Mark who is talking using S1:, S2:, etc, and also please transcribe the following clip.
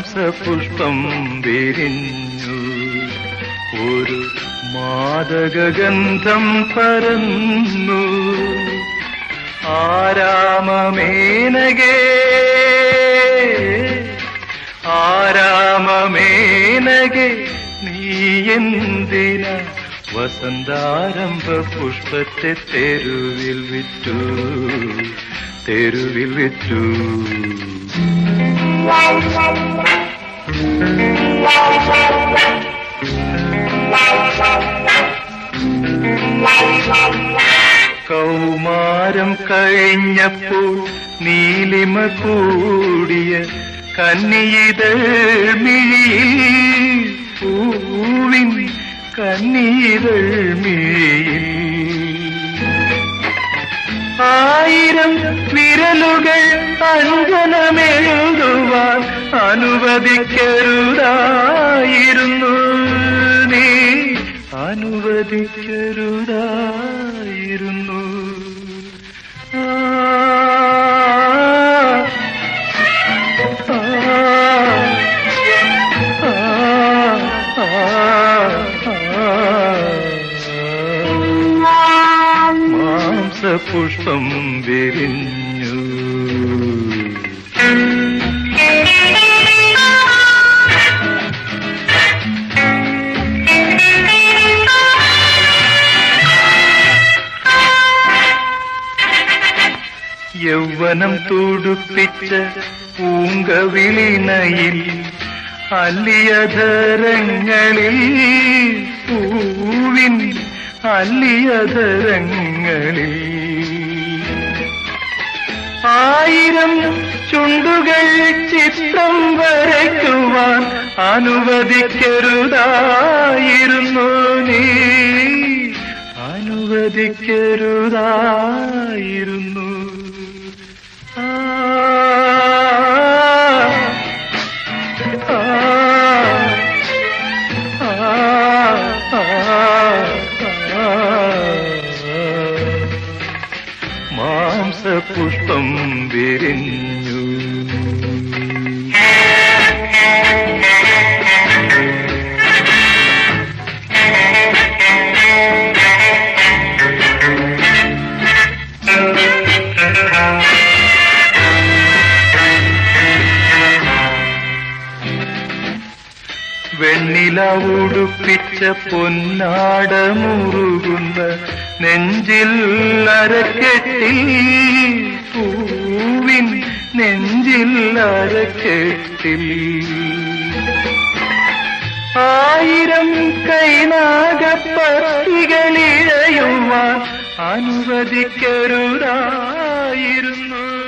S1: മാംസപുഷ്പം വിരിഞ്ഞു ഒരു മാദകഗന്ധം പരന്നു ആരാമമേനകേ ആരാമമേനകെ നീ എന്തിന വസന്താരംഭ പുഷ്പത്തെ തെരുവിൽ വിറ്റു തെരുവിൽ വിറ്റു കൗമാരം കഴിഞ്ഞപ്പോൾ നീലിമ കൂടിയ കന്നിയിതൾ മിഴിയിൽ പൂവിൻ കന്നിയിതൾ മിഴിയിൽ ആയിരം വിരലുകൾ അഞ്ജനമെഴുതുവാൻ അനുവദിക്കരുതായിരുന്നു നീ അനുവദിക്കരുതായിരുന്നു ആ, ആ, ആ, ആ, ആ. മാംസപുഷ്പം വിരിഞ്ഞു യൗവനം തുടുപ്പിച്ച പൂങ്കവിളിനയിൽ അല്ലിയധരങ്ങളിൽ പൂവിൻ അല്ലിയധരങ്ങളിൽ ആയിരം ചുണ്ടുകൾ ചിത്രം വരയ്ക്കുവാൻ അനുവദിക്കരുതായിരുന്നു നീ അനുവദിക്കരുതായിരുന്നു ആ, ആ, ആ, ആ, ആ. മാംസപുഷ്പം വിരിഞ്ഞു വെണ്ണില ഉടുപ്പിച്ച പൊന്നാട മുറുകുന്ന നെഞ്ചിൽ അരക്കെട്ടി പൂവിൻ നെഞ്ചിൽ അരക്കെട്ടിൽ ആയിരം കൈനാഗപ്പത്തികളിഴയുവാൻ അനുവദിക്കരുതായിരുന്നു